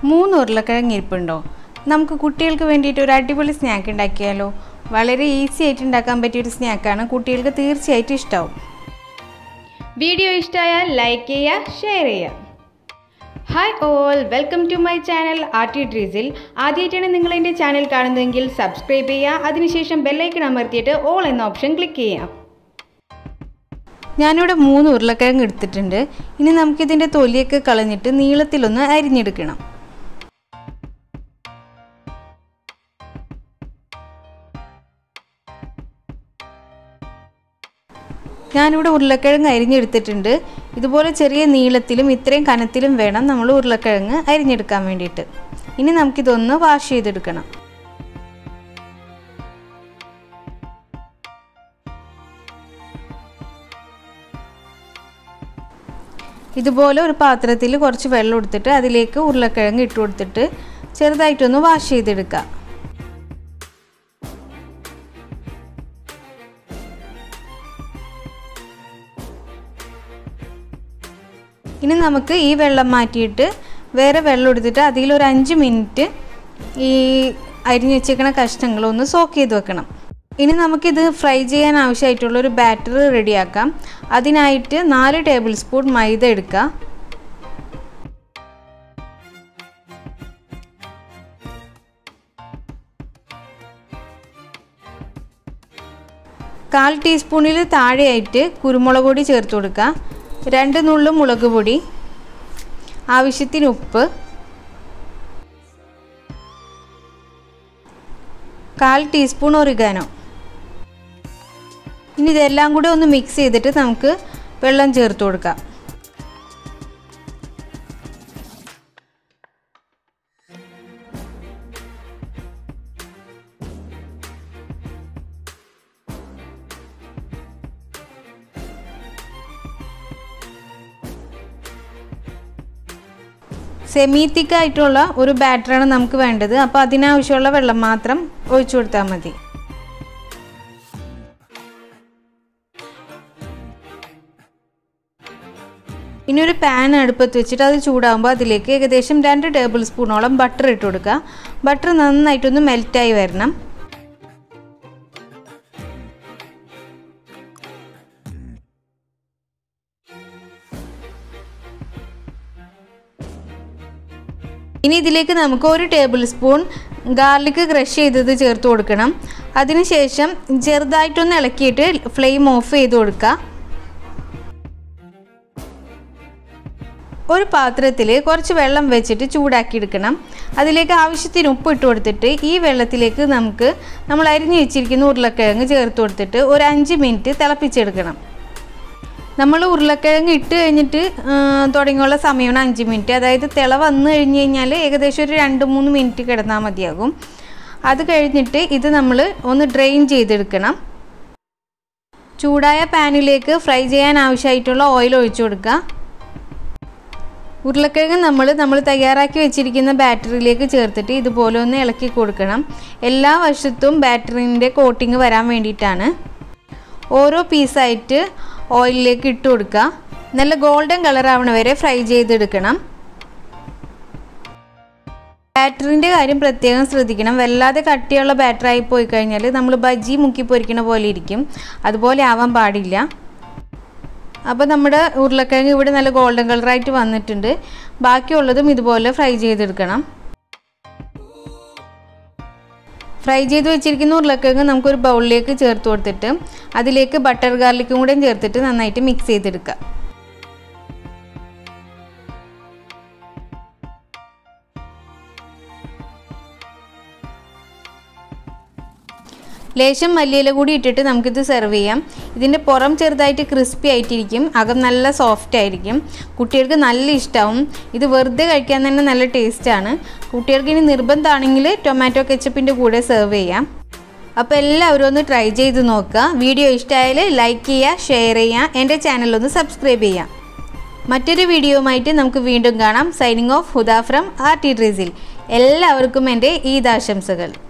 മൂന്ന് ഉരുളക്കിഴങ്ങ് ഇരിപ്പുണ്ടോ നമുക്ക് കുട്ടികൾക്ക് വേണ്ടിയിട്ട് ഒരു അടിപൊളി സ്നാക്ക് ഉണ്ടാക്കിയാലോ വളരെ ഈസി ആയിട്ട് ഉണ്ടാക്കാൻ പറ്റിയ ഒരു സ്നാക്കാണ് കുട്ടികൾക്ക് തീർച്ചയായിട്ടും ഇഷ്ടമാവും വീഡിയോ ഇഷ്ടമായാൽ ലൈക്ക് ചെയ്യുക ഷെയർ ചെയ്യുക hi all welcome to my channel R T ഡ്രീസിൽ ആദ്യമായിട്ടാണ് നിങ്ങൾ എൻ്റെ ചാനൽ കാണുന്നതെങ്കിൽ സബ്സ്ക്രൈബ് ചെയ്യുക അതിനുശേഷം ബെല്ലൈക്കൺ അമർത്തിയിട്ട് ഓൾ എന്ന ഓപ്ഷൻ ക്ലിക്ക് ചെയ്യാം ഞാനിവിടെ മൂന്ന് ഉരുളക്കിഴങ്ങ് എടുത്തിട്ടുണ്ട് ഇനി നമുക്കിതിൻ്റെ തൊലിയൊക്കെ കളഞ്ഞിട്ട് നീളത്തിലൊന്ന് അരിഞ്ഞെടുക്കണം ഞാനിവിടെ ഉരുളക്കിഴങ്ങ് അരിഞ്ഞെടുത്തിട്ടുണ്ട് ഇതുപോലെ ചെറിയ നീളത്തിലും ഇത്രയും കനത്തിലും വേണം നമ്മൾ ഉരുളക്കിഴങ്ങ് അരിഞ്ഞെടുക്കാൻ വേണ്ടിയിട്ട് ഇനി നമുക്കിതൊന്ന് വാഷ് ചെയ്തെടുക്കണം ഇതുപോലെ ഒരു പാത്രത്തിൽ കുറച്ച് വെള്ളം എടുത്തിട്ട് അതിലേക്ക് ഉരുളക്കിഴങ്ങ് ഇട്ട് കൊടുത്തിട്ട് ചെറുതായിട്ടൊന്ന് വാഷ് ചെയ്തെടുക്കുക ഇനി നമുക്ക് ഈ വെള്ളം മാറ്റിയിട്ട് വേറെ വെള്ളം എടുത്തിട്ട് അതിലൊരു അഞ്ച് മിനിറ്റ് ഈ അരിഞ്ഞ് വെച്ചേക്കണ കഷ്ണങ്ങളൊന്ന് സോക്ക് ചെയ്ത് വെക്കണം ഇനി നമുക്കിത് ഫ്രൈ ചെയ്യാൻ ആവശ്യമായിട്ടുള്ള ഒരു ബാറ്റർ റെഡിയാക്കാം അതിനായിട്ട് നാല് ടേബിൾ സ്പൂൺ മൈദ എടുക്കുക കാൽ ടീസ്പൂണിൽ താഴെയായിട്ട് കുരുമുളക് പൊടി ചേർത്ത് കൊടുക്കുക രണ്ട് നുള്ളു മുളക് പൊടി ആവശ്യത്തിന് ഉപ്പ് കാൽ ടീസ്പൂൺ ഒറിഗാനോ ഇനി ഇതെല്ലാം കൂടി ഒന്ന് മിക്സ് ചെയ്തിട്ട് നമുക്ക് വെള്ളം ചേർത്ത് കൊടുക്കാം സെമി തിക്കായിട്ടുള്ള ഒരു ബാറ്ററാണ് നമുക്ക് വേണ്ടത് അപ്പോൾ അതിനാവശ്യമുള്ള വെള്ളം മാത്രം ഒഴിച്ചു കൊടുത്താൽ മതി ഇനി ഒരു പാൻ അടുപ്പത്ത് വെച്ചിട്ട് അത് ചൂടാകുമ്പോൾ അതിലേക്ക് ഏകദേശം രണ്ട് ടേബിൾ സ്പൂണോളം ബട്ടർ ഇട്ട് കൊടുക്കുക ബട്ടർ നന്നായിട്ടൊന്ന് മെൽറ്റായി വരണം ഇനി ഇതിലേക്ക് നമുക്ക് ഒരു ടേബിൾ സ്പൂൺ ഗാർലിക് ക്രഷ് ചെയ്തത് ചേർത്ത് കൊടുക്കണം അതിനുശേഷം ചെറുതായിട്ടൊന്ന് ഇളക്കിയിട്ട് ഫ്ലെയിം ഓഫ് ചെയ്ത് കൊടുക്കുക ഒരു പാത്രത്തിൽ കുറച്ച് വെള്ളം വെച്ചിട്ട് ചൂടാക്കി എടുക്കണം അതിലേക്ക് ആവശ്യത്തിന് ഉപ്പ് ഇട്ട് കൊടുത്തിട്ട് ഈ വെള്ളത്തിലേക്ക് നമുക്ക് നമ്മൾ അരിഞ്ഞു വെച്ചിരിക്കുന്ന ഉരുളക്കിഴങ്ങ് ചേർത്ത് കൊടുത്തിട്ട് ഒരു അഞ്ച് മിനിറ്റ് തിളപ്പിച്ചെടുക്കണം നമ്മൾ ഉരുളക്കിഴങ്ങ് ഇട്ട് കഴിഞ്ഞിട്ട് തുടങ്ങിയുള്ള സമയമാണ് അഞ്ച് മിനിറ്റ് അതായത് തിള വന്നു കഴിഞ്ഞ് കഴിഞ്ഞാൽ ഏകദേശം ഒരു രണ്ട് മൂന്ന് മിനിറ്റ് കിടന്നാൽ മതിയാകും അത് കഴിഞ്ഞിട്ട് ഇത് നമ്മൾ ഒന്ന് ഡ്രെയിൻ ചെയ്തെടുക്കണം ചൂടായ പാനിലേക്ക് ഫ്രൈ ചെയ്യാൻ ആവശ്യമായിട്ടുള്ള ഓയിൽ ഒഴിച്ചു കൊടുക്കുക ഉരുളക്കിഴങ്ങ് നമ്മൾ നമ്മൾ തയ്യാറാക്കി വെച്ചിരിക്കുന്ന ബാറ്ററിയിലേക്ക് ചേർത്തിട്ട് ഇതുപോലെ ഒന്ന് ഇളക്കി കൊടുക്കണം എല്ലാ വശത്തും ബാറ്ററിൻ്റെ കോട്ടിങ് വരാൻ വേണ്ടിയിട്ടാണ് ഓരോ പീസായിട്ട് ഓയിലിലേക്ക് ഇട്ട് കൊടുക്കുക നല്ല ഗോൾഡൻ കളർ ആവണ വരെ ഫ്രൈ ചെയ്തെടുക്കണം ബാറ്ററിൻ്റെ കാര്യം പ്രത്യേകം ശ്രദ്ധിക്കണം വല്ലാതെ കട്ടിയുള്ള ബാറ്ററായി പോയി കഴിഞ്ഞാൽ നമ്മൾ ബജ്ജി മുക്കി പൊരിക്കണ പോലെ ഇരിക്കും അതുപോലെ ആവാൻ പാടില്ല അപ്പോൾ നമ്മുടെ ഉരുളക്കിഴങ്ങ് ഇവിടെ നല്ല ഗോൾഡൻ കളറായിട്ട് വന്നിട്ടുണ്ട് ബാക്കിയുള്ളതും ഇതുപോലെ ഫ്രൈ ചെയ്തെടുക്കണം ഫ്രൈ ചെയ്ത് വെച്ചിരിക്കുന്ന ഉരുളക്കിഴങ്ങ് നമുക്കൊരു ബൗളിലേക്ക് ചേർത്ത് കൊടുത്തിട്ട് അതിലേക്ക് ബട്ടർ ഗാർലിക്കും കൂടെ ചേർത്തിട്ട് നന്നായിട്ട് മിക്സ് ചെയ്തെടുക്കുക ലേശം മല്ലിയില കൂടി ഇട്ടിട്ട് നമുക്കിത് സെർവ് ചെയ്യാം ഇതിൻ്റെ പുറം ചെറുതായിട്ട് ക്രിസ്പി ആയിട്ടിരിക്കും അകം നല്ല സോഫ്റ്റ് ആയിരിക്കും കുട്ടികൾക്ക് നല്ല ഇഷ്ടമാവും ഇത് വെറുതെ കഴിക്കാൻ തന്നെ നല്ല ടേസ്റ്റാണ് കുട്ടികൾക്ക് ഇനി നിർബന്ധമാണെങ്കിൽ ടൊമാറ്റോ കെച്ചപ്പിൻ്റെ കൂടെ സെർവ് ചെയ്യാം അപ്പോൾ എല്ലാവരും ഒന്ന് ട്രൈ ചെയ്ത് നോക്കുക വീഡിയോ ഇഷ്ടമായാൽ ലൈക്ക് ചെയ്യുക ഷെയർ ചെയ്യുക എൻ്റെ ചാനലൊന്ന് സബ്സ്ക്രൈബ് ചെയ്യാം മറ്റൊരു വീഡിയോയുമായിട്ട് നമുക്ക് വീണ്ടും കാണാം signing off Huda from R T ഡ്രീസിൽ എല്ലാവർക്കും എൻ്റെ ഈദാശംസകൾ